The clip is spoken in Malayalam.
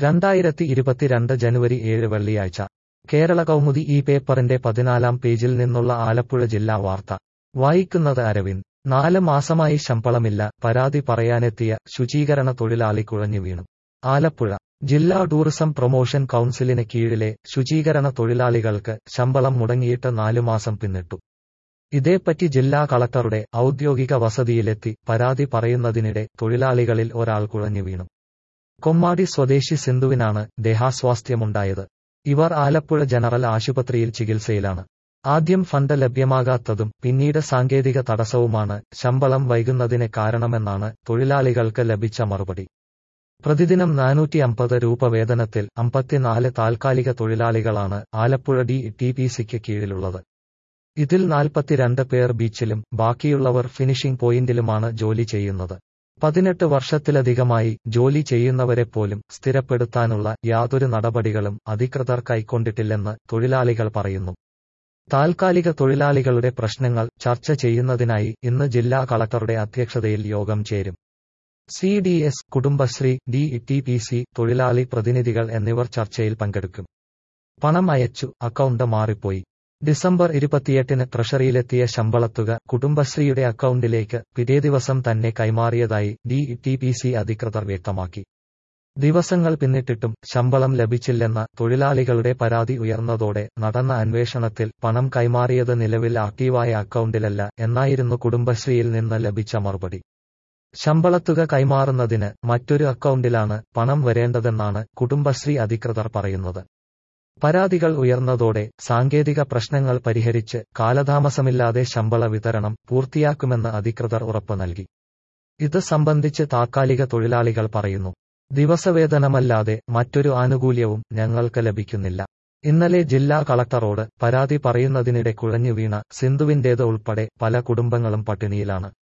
രണ്ടായിരത്തി ഇരുപത്തിരണ്ട് ജനുവരി ഏഴ് വെള്ളിയാഴ്ച കേരള കൗമുദി ഈ പേപ്പറിന്റെ പതിനാലാം പേജിൽ നിന്നുള്ള ആലപ്പുഴ ജില്ലാ വാർത്ത വായിക്കുന്നത് അരവിന്ദ് നാല് മാസമായി ശമ്പളമില്ല പരാതി പറയാനെത്തിയ ശുചീകരണ തൊഴിലാളി കുഴഞ്ഞു വീണു ആലപ്പുഴ ജില്ലാ ടൂറിസം പ്രൊമോഷൻ കൗൺസിലിന് കീഴിലെ ശുചീകരണ തൊഴിലാളികൾക്ക് ശമ്പളം മുടങ്ങിയിട്ട് നാലു മാസം പിന്നിട്ടു ഇതേപ്പറ്റി ജില്ലാ കളക്ടറുടെ ഔദ്യോഗിക വസതിയിലെത്തി പരാതി പറയുന്നതിനിടെ തൊഴിലാളികളിൽ ഒരാൾ കുഴഞ്ഞു വീണു കൊമ്മാടി സ്വദേശി സിന്ധുവിനാണ് ദേഹാസ്വാസ്ഥ്യമുണ്ടായത് ഇവർ ആലപ്പുഴ ജനറൽ ആശുപത്രിയിൽ ചികിത്സയിലാണ് ആദ്യം ഫണ്ട് ലഭ്യമാകാത്തതും പിന്നീട് സാങ്കേതിക തടസ്സവുമാണ് ശമ്പളം വൈകുന്നതിന് കാരണമെന്നാണ് തൊഴിലാളികൾക്ക് ലഭിച്ച മറുപടി പ്രതിദിനം നാനൂറ്റി അമ്പത് രൂപ വേതനത്തിൽ അമ്പത്തിനാല് താൽക്കാലിക തൊഴിലാളികളാണ് ആലപ്പുഴ ഡി ടി പി സിക്ക് കീഴിലുള്ളത് ഇതിൽ നാൽപ്പത്തിരണ്ട് പേർ ബീച്ചിലും ബാക്കിയുള്ളവർ ഫിനിഷിംഗ് പോയിന്റിലുമാണ് ജോലി ചെയ്യുന്നത് പതിനെട്ട് വർഷത്തിലധികമായി ജോലി ചെയ്യുന്നവരെപ്പോലും സ്ഥിരപ്പെടുത്താനുള്ള യാതൊരു നടപടികളും അധികൃതർ കൈക്കൊണ്ടിട്ടില്ലെന്ന് തൊഴിലാളികൾ പറയുന്നു താൽക്കാലിക തൊഴിലാളികളുടെ പ്രശ്നങ്ങൾ ചർച്ച ചെയ്യുന്നതിനായി ഇന്ന് ജില്ലാ കളക്ടറുടെ അധ്യക്ഷതയിൽ യോഗം ചേരും C D S Kudumbashree D T P C തൊഴിലാളി പ്രതിനിധികൾ എന്നിവർ ചർച്ചയിൽ പങ്കെടുക്കും പണം അയച്ചു അക്കൗണ്ട് മാറിപ്പോയി ഡിസംബർ ഇരുപത്തിയെട്ടിന് ട്രഷറിയിലെത്തിയ ശമ്പളത്തുക കുടുംബശ്രീയുടെ അക്കൗണ്ടിലേക്ക് പിറ്റേ ദിവസം തന്നെ കൈമാറിയതായി ഡി ടി പി സി അധികൃതർ വ്യക്തമാക്കി ദിവസങ്ങൾ പിന്നിട്ടിട്ടും ശമ്പളം ലഭിച്ചില്ലെന്ന തൊഴിലാളികളുടെ പരാതി ഉയർന്നതോടെ നടന്ന അന്വേഷണത്തിൽ പണം കൈമാറിയത് നിലവിൽ ആക്റ്റീവായ അക്കൗണ്ടിലല്ല എന്നായിരുന്നു കുടുംബശ്രീയിൽ നിന്ന് ലഭിച്ച മറുപടി ശമ്പളത്തുക കൈമാറുന്നതിന് മറ്റൊരു അക്കൗണ്ടിലാണ് പണം വരേണ്ടതെന്നാണ് കുടുംബശ്രീ അധികൃതർ പറയുന്നത് പരാതികൾ ഉയർന്നതോടെ സാങ്കേതിക പ്രശ്നങ്ങൾ പരിഹരിച്ച് കാലതാമസമില്ലാതെ ശമ്പള വിതരണം പൂർത്തിയാക്കുമെന്ന് അധികൃതർ ഉറപ്പു നൽകി ഇത് സംബന്ധിച്ച് താൽക്കാലിക തൊഴിലാളികൾ പറയുന്നു ദിവസവേതനമല്ലാതെ മറ്റൊരു ആനുകൂല്യവും ഞങ്ങൾക്ക് ലഭിക്കുന്നില്ല ഇന്നലെ ജില്ലാ കളക്ടറോട് പരാതി പറയുന്നതിനിടെ കുഴഞ്ഞു വീണ സിന്ധുവിന്റേത് ഉൾപ്പെടെ പല കുടുംബങ്ങളും പട്ടിണിയിലാണ്